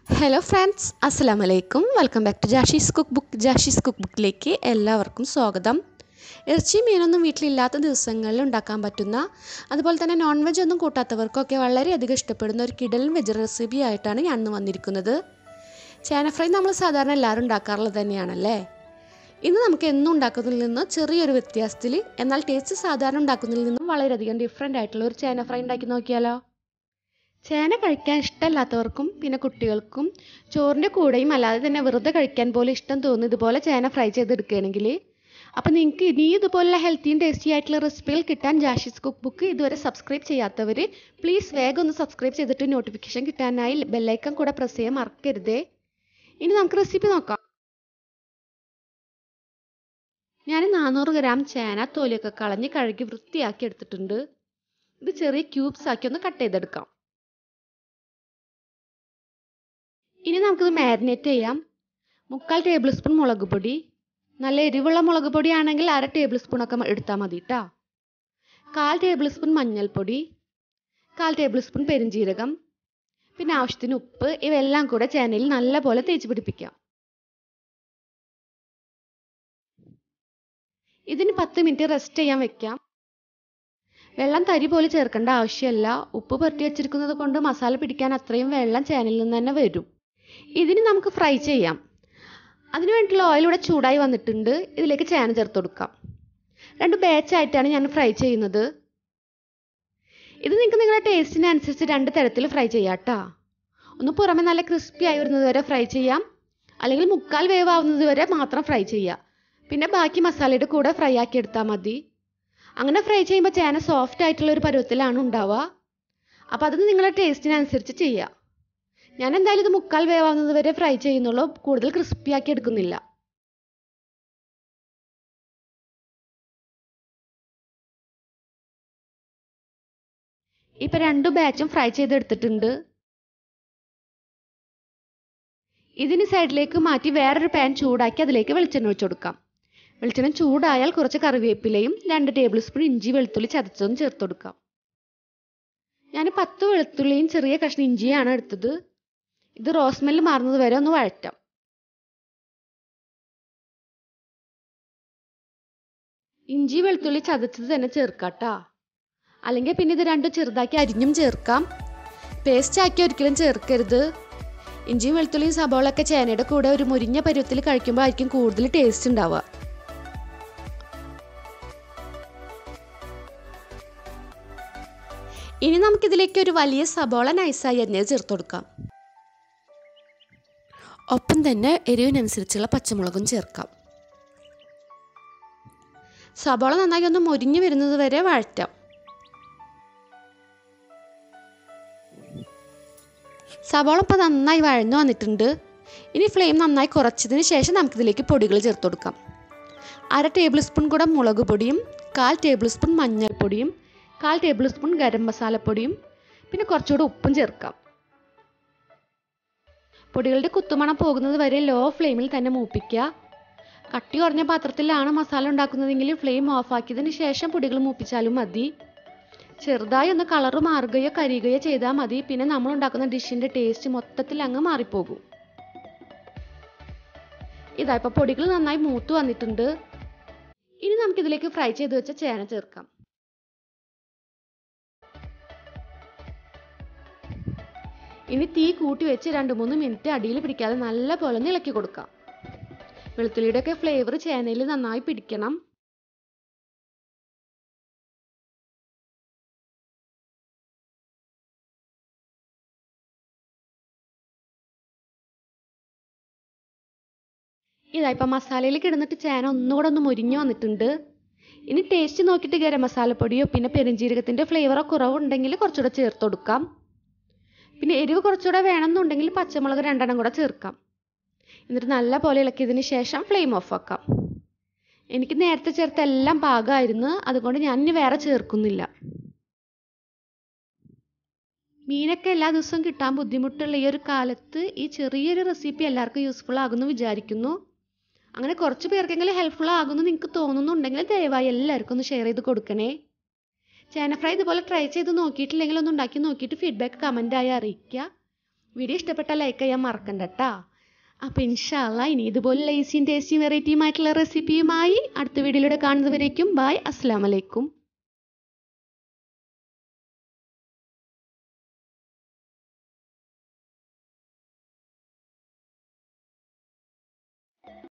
hello friends അസ്സലാമു അലൈക്കും welcome back to Jashi's cook book Jashi's cook ബുക്കിലേക്ക് എല്ലാവർക്കും സ്വാഗതം ഇറച്ചി മീനൊന്നും വീട്ടിലില്ലാത്ത ദിവസങ്ങളിൽ ഉണ്ടാക്കാൻ പറ്റുന്ന അതുപോലെ തന്നെ നോൺ വെജ് ഒന്നും കൂട്ടാത്തവർക്കൊക്കെ വളരെയധികം ഇഷ്ടപ്പെടുന്ന ഒരു കിടലൻ വെജ് റെസിപ്പി ആയിട്ടാണ് ഞാൻ ഇന്ന് വന്നിരിക്കുന്നത് ചേന ഫ്രൈ നമ്മൾ സാധാരണ എല്ലാവരും ഉണ്ടാക്കാറുള്ളത് തന്നെയാണല്ലേ ഇന്ന് നമുക്ക് എന്നും ഉണ്ടാക്കുന്നതിൽ നിന്ന് ചെറിയൊരു വ്യത്യാസത്തിൽ എന്നാൽ ടേസ്റ്റ് സാധാരണ ഉണ്ടാക്കുന്നതിൽ നിന്നും വളരെയധികം ഡിഫറെൻ്റ് ആയിട്ടുള്ള ഒരു ചേന ഫ്രൈ ഉണ്ടാക്കി നോക്കിയാലോ ചേന കഴിക്കാൻ ഇഷ്ടമല്ലാത്തവർക്കും പിന്നെ കുട്ടികൾക്കും ചോറിൻ്റെ കൂടെയും അല്ലാതെ തന്നെ വെറുതെ കഴിക്കാൻ പോലും ഇഷ്ടം തോന്നുന്നു ഇതുപോലെ ചേന ഫ്രൈ ചെയ്തെടുക്കുകയാണെങ്കിൽ അപ്പോൾ നിങ്ങൾക്ക് ഇനി ഇതുപോലുള്ള ഹെൽത്തിയും ടേസ്റ്റി ആയിട്ടുള്ള റെസിപ്പികൾ കിട്ടാൻ ജാഷിസ് കുക്ക് ബുക്ക് ഇതുവരെ സബ്സ്ക്രൈബ് ചെയ്യാത്തവർ പ്ലീസ് വേഗം ഒന്ന് സബ്സ്ക്രൈബ് ചെയ്തിട്ട് നോട്ടിഫിക്കേഷൻ കിട്ടാനായി ബെല്ലൈക്കൺ കൂടെ പ്രസ് ചെയ്യാൻ മറക്കരുതേ ഇനി നമുക്ക് റെസിപ്പി നോക്കാം ഞാൻ നാനൂറ് ഗ്രാം ചേന തൊലിയൊക്കെ കളഞ്ഞ് കഴുകി വൃത്തിയാക്കി എടുത്തിട്ടുണ്ട് ഇത് ചെറിയ ക്യൂബ്സ് ആക്കി ഒന്ന് കട്ട് ചെയ്തെടുക്കാം ഇനി നമുക്കിത് മാരിനേറ്റ് ചെയ്യാം മുക്കാൽ ടേബിൾ സ്പൂൺ മുളക് പൊടി നല്ല എരിവുള്ള മുളക് പൊടി ആണെങ്കിൽ അര ടേബിൾ സ്പൂൺ ഒക്കെ എടുത്താൽ മതി കേട്ടോ കാൽ ടേബിൾ സ്പൂൺ മഞ്ഞൾപ്പൊടി കാൽ ടേബിൾ സ്പൂൺ പെരിഞ്ജീരകം പിന്നെ ആവശ്യത്തിന് ഉപ്പ് ഇവയെല്ലാം കൂടെ ചേനയിൽ നല്ലപോലെ തേച്ച് പിടിപ്പിക്കാം ഇതിന് പത്ത് മിനിറ്റ് റെസ്റ്റ് ചെയ്യാൻ വെക്കാം വെള്ളം തരി പോലെ ചേർക്കേണ്ട ആവശ്യമില്ല ഉപ്പ് പുരട്ടി വെച്ചിരിക്കുന്നത് കൊണ്ട് മസാല പിടിക്കാൻ അത്രയും വെള്ളം ചേനയിൽ നിന്ന് തന്നെ വരും ഇതിന് നമുക്ക് ഫ്രൈ ചെയ്യാം അതിന് വേണ്ടിയിട്ടുള്ള ഓയിൽ ഇവിടെ ചൂടായി വന്നിട്ടുണ്ട് ഇതിലേക്ക് ചേന ചേർത്ത് കൊടുക്കാം രണ്ട് ബാച്ചായിട്ടാണ് ഞാൻ ഫ്രൈ ചെയ്യുന്നത് ഇത് നിങ്ങൾക്ക് നിങ്ങളുടെ ടേസ്റ്റിനനുസരിച്ച് രണ്ട് തരത്തിൽ ഫ്രൈ ചെയ്യാം കേട്ടോ ഒന്ന് പുറമെ നല്ല ക്രിസ്പി ആയി വരുന്നത് വരെ ഫ്രൈ ചെയ്യാം അല്ലെങ്കിൽ മുക്കാൽ വേവാവുന്നത് വരെ മാത്രം ഫ്രൈ ചെയ്യാം പിന്നെ ബാക്കി മസാലയുടെ കൂടെ ഫ്രൈ ആക്കി എടുത്താൽ മതി അങ്ങനെ ഫ്രൈ ചെയ്യുമ്പോൾ ചേന സോഫ്റ്റ് ആയിട്ടുള്ള ഒരു പരുവത്തിലാണ് ഉണ്ടാവുക അപ്പോൾ അത് നിങ്ങളുടെ ടേസ്റ്റിനനുസരിച്ച് ചെയ്യുക ഞാൻ എന്തായാലും ഇത് മുക്കാൽ വേവാവുന്നത് വരെ ഫ്രൈ ചെയ്യുന്നുള്ളൂ കൂടുതൽ ക്രിസ്പി ആക്കി എടുക്കുന്നില്ല ഇപ്പം രണ്ടു ബാച്ചും ഫ്രൈ ചെയ്തെടുത്തിട്ടുണ്ട് ഇതിന് സൈഡിലേക്ക് മാറ്റി വേറൊരു പാൻ ചൂടാക്കി അതിലേക്ക് വെളിച്ചെണ്ണ ഒഴിച്ചു കൊടുക്കാം വെളിച്ചെണ്ണ ചൂടായാൽ കുറച്ച് കറിവേപ്പിലയും രണ്ട് ടേബിൾ സ്പൂൺ ഇഞ്ചി വെളുത്തുള്ളി ചതച്ചതും ചേർത്ത് കൊടുക്കാം ഞാൻ പത്ത് വെളുത്തുള്ളിയും ചെറിയ കഷ്ണം ഇഞ്ചിയാണ് എടുത്തത് ഇത് റോസ്മെല്ല് മാറുന്നത് വരെ ഒന്ന് വഴറ്റാം ഇഞ്ചി വെളുത്തുള്ളി ചതച്ചത് തന്നെ ചേർക്കാട്ടാ അല്ലെങ്കിൽ പിന്നെ ഇത് രണ്ടും ചെറുതാക്കി അരിഞ്ഞും ചേർക്കാം പേസ്റ്റ് ആക്കി ഒരിക്കലും ചേർക്കരുത് ഇഞ്ചിയും വെളുത്തുള്ളിയും സബോളൊക്കെ ചേനയുടെ കൂടെ ഒരു മുരിഞ്ഞ പരുവത്തിൽ കഴിക്കുമ്പോൾ ആയിരിക്കും കൂടുതൽ ടേസ്റ്റ് ഉണ്ടാവുക ഇനി നമുക്കിതിലേക്ക് ഒരു വലിയ സബോള നൈസായി അരിഞ്ഞത് ചേർത്ത് കൊടുക്കാം ഒപ്പം തന്നെ എരിവിനനുസരിച്ചുള്ള പച്ചമുളകും ചേർക്കാം സബോള നന്നായി ഒന്ന് മുരിഞ്ഞു വരുന്നത് വരെ വഴറ്റാം സബോള ഇപ്പോൾ നന്നായി വഴന്നു വന്നിട്ടുണ്ട് ഇനി ഫ്ലെയിം നന്നായി കുറച്ചതിന് ശേഷം നമുക്കിതിലേക്ക് പൊടികൾ ചേർത്ത് കൊടുക്കാം അര ടേബിൾ സ്പൂൺ കൂടെ മുളക് പൊടിയും കാൽ ടേബിൾ സ്പൂൺ മഞ്ഞൾപ്പൊടിയും കാൽ ടേബിൾ സ്പൂൺ ഗരം മസാലപ്പൊടിയും പിന്നെ കുറച്ചുകൂടെ ഉപ്പും ചേർക്കാം പൊടികളുടെ കുത്തുമണം പോകുന്നത് വരെ ലോ ഫ്ലെയിമിൽ തന്നെ മൂപ്പിക്കുക കട്ടി കുറഞ്ഞ പാത്രത്തിലാണ് മസാല ഉണ്ടാക്കുന്നതെങ്കിൽ ഫ്ലെയിം ഓഫാക്കിയതിന് ശേഷം പൊടികൾ മൂപ്പിച്ചാലും മതി ചെറുതായി ഒന്ന് കളറ് മാറുകയോ കരിയുകയോ ചെയ്താൽ മതി പിന്നെ നമ്മൾ ഉണ്ടാക്കുന്ന ഡിഷിൻ്റെ ടേസ്റ്റ് മൊത്തത്തിൽ അങ്ങ് മാറിപ്പോകും ഇതാ ഇപ്പോൾ പൊടികൾ നന്നായി മൂത്ത് വന്നിട്ടുണ്ട് ഇനി നമുക്കിതിലേക്ക് ഫ്രൈ ചെയ്ത് വെച്ച ചേന ചേർക്കാം ഇനി തീ കൂട്ടി വെച്ച് രണ്ട് മൂന്ന് മിനിറ്റ് അടിയിൽ പിടിക്കാതെ നല്ല പോലെ ഒന്ന് ഇളക്കി കൊടുക്കാം വെളുത്തുള്ളിയുടെ ഒക്കെ ഫ്ലേവർ ചേനയിൽ നന്നായി പിടിക്കണം ഇതാ ഇപ്പം മസാലയിൽ കിടന്നിട്ട് ചേന ഒന്നുകൂടെ ഒന്ന് മുരിഞ്ഞു വന്നിട്ടുണ്ട് ഇനി ടേസ്റ്റ് നോക്കിയിട്ട് ഗരം മസാലപ്പൊടിയോ പിന്നെ പെരുംജീരകത്തിൻ്റെ ഫ്ലേവറോ കുറവുണ്ടെങ്കിൽ കുറച്ചുകൂടെ ചേർത്ത് കൊടുക്കാം പിന്നെ എരിവ് കുറച്ചുകൂടെ വേണമെന്നുണ്ടെങ്കിൽ പച്ചമുളക് രണ്ടെണ്ണം കൂടെ ചേർക്കാം എന്നിട്ട് നല്ല പോലെ ഇളക്കിയതിന് ശേഷം ഫ്ലെയിം ഓഫ് ആക്കാം എനിക്ക് നേരത്തെ ചേർത്ത എല്ലാം പാകമായിരുന്നു അതുകൊണ്ട് ഞാൻ ഇനി വേറെ ചേർക്കുന്നില്ല മീനൊക്കെ എല്ലാ ദിവസവും കിട്ടാൻ ബുദ്ധിമുട്ടുള്ള ഈ ഒരു കാലത്ത് ഈ ചെറിയൊരു റെസിപ്പി എല്ലാവർക്കും യൂസ്ഫുൾ ആകുമെന്ന് വിചാരിക്കുന്നു അങ്ങനെ കുറച്ച് പേർക്കെങ്കിലും ഹെൽപ്ഫുൾ ആകുമെന്ന് നിങ്ങൾക്ക് തോന്നുന്നുണ്ടെങ്കിൽ ദയവായി എല്ലാവർക്കും ഒന്ന് ഷെയർ ചെയ്ത് കൊടുക്കണേ ചേന ഫ്രൈ ഇതുപോലെ ട്രൈ ചെയ്ത് നോക്കിയിട്ടില്ലെങ്കിൽ ഒന്ന് ഉണ്ടാക്കി നോക്കിയിട്ട് ഫീഡ്ബാക്ക് കമൻ്റായി അറിയിക്കുക വീഡിയോ ഇഷ്ടപ്പെട്ടാൽ ലൈക്ക് ചെയ്യാൻ മറക്കണ്ട കേട്ടോ അപ്പോൾ ഇൻഷാല്ല ഇനി ഇതുപോലെ ഈസിയും ടേസ്റ്റിയും വെറൈറ്റിയുമായിട്ടുള്ള റെസിപ്പിയുമായി അടുത്ത വീഡിയോയിലൂടെ കാണുന്നവരേക്കും ബായ് അസ്സാം വലൈക്കും